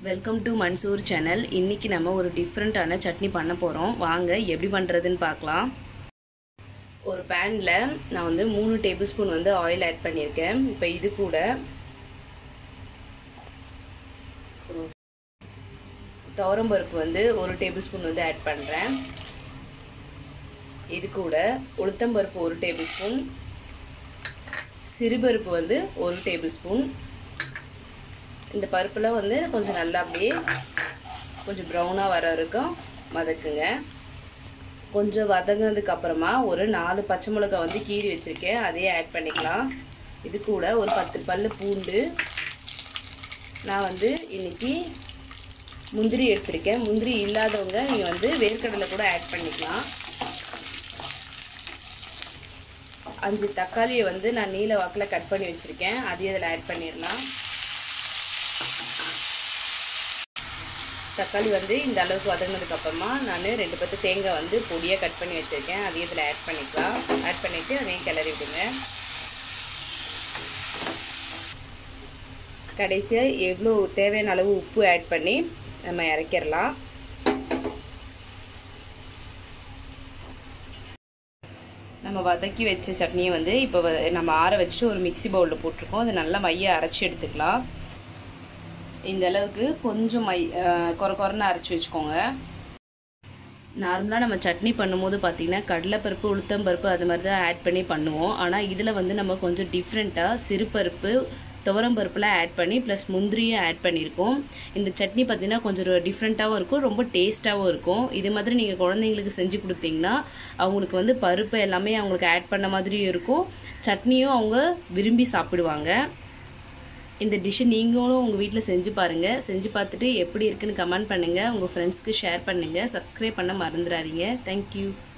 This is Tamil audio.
வெல்கம் டு மன்சூர் சேனல் இன்னைக்கு நம்ம ஒரு டிஃப்ரெண்ட்டான சட்னி பண்ண போகிறோம் வாங்க எப்படி பண்ணுறதுன்னு பார்க்கலாம் ஒரு பேனில் நான் வந்து மூணு டேபிள் ஸ்பூன் வந்து ஆயில் ஆட் பண்ணியிருக்கேன் இப்போ இது கூட துவரம்பருப்பு வந்து ஒரு டேபிள் ஸ்பூன் வந்து ஆட் பண்ணுறேன் இது கூட உளுத்தம்பருப்பு ஒரு டேபிள் ஸ்பூன் சிறுபருப்பு வந்து ஒரு டேபிள் ஸ்பூன் இந்த பருப்புலாம் வந்து கொஞ்சம் நல்லா அப்படியே கொஞ்சம் ப்ரௌனாக வர வரைக்கும் வதக்குங்க கொஞ்சம் வதங்கினதுக்கு அப்புறமா ஒரு நாலு பச்சை மிளகாய் வந்து கீறி வச்சுருக்கேன் அதையே ஆட் பண்ணிக்கலாம் இது கூட ஒரு பத்து பல் பூண்டு நான் வந்து இன்னைக்கு முந்திரி எடுத்திருக்கேன் முந்திரி இல்லாதவங்க நீங்கள் வந்து வேர்க்கடலை கூட ஆட் பண்ணிக்கலாம் அஞ்சு தக்காளியை வந்து நான் நீல வாக்கில் கட் பண்ணி வச்சுருக்கேன் அதையும் அதில் ஆட் பண்ணிடலாம் தக்காளி வந்து இந்த அளவுக்கு வதங்கினதுக்கு அப்புறமா நான் ரெண்டு பத்து தேங்காய் வந்து பொடியாக கட் பண்ணி வச்சுருக்கேன் அதையும் இதில் ஆட் பண்ணிக்கலாம் ஆட் பண்ணிவிட்டு அதையும் கிளறி விடுங்க கடைசியாக எவ்வளோ தேவையான அளவு உப்பு ஆட் பண்ணி நம்ம இறக்கிடலாம் நம்ம வதக்கி வச்ச சட்னியை வந்து இப்போ நம்ம ஆற வச்சுட்டு ஒரு மிக்சி பவுலில் போட்டிருக்கோம் அதை நல்லா மைய அரைச்சி எடுத்துக்கலாம் இந்த அளவுக்கு கொஞ்சம் மை குறை குறைன்னு அரைச்சி வச்சுக்கோங்க நார்மலாக நம்ம சட்னி பண்ணும்போது பார்த்திங்கன்னா கடலைப்பருப்பு உளுத்தம்பருப்பு அது மாதிரி தான் ஆட் பண்ணி பண்ணுவோம் ஆனால் இதில் வந்து நம்ம கொஞ்சம் டிஃப்ரெண்ட்டாக சிறுபருப்பு துவரம்பருப்புலாம் ஆட் பண்ணி ப்ளஸ் முந்திரியும் ஆட் பண்ணியிருக்கோம் இந்த சட்னி பார்த்திங்கன்னா கொஞ்சம் டிஃப்ரெண்ட்டாகவும் இருக்கும் ரொம்ப டேஸ்ட்டாகவும் இருக்கும் இது மாதிரி நீங்கள் குழந்தைங்களுக்கு செஞ்சு கொடுத்தீங்கன்னா அவங்களுக்கு வந்து பருப்பு எல்லாமே அவங்களுக்கு ஆட் பண்ண மாதிரியும் இருக்கும் சட்னியும் அவங்க விரும்பி சாப்பிடுவாங்க இந்த டிஷ்ஷை நீங்களும் உங்கள் வீட்டில் செஞ்சு பாருங்கள் செஞ்சு பார்த்துட்டு எப்படி இருக்குன்னு கமெண்ட் பண்ணுங்கள் உங்கள் ஃப்ரெண்ட்ஸ்க்கு ஷேர் பண்ணுங்கள் சப்ஸ்கிரைப் பண்ண மறந்துடாதீங்க தேங்க்யூ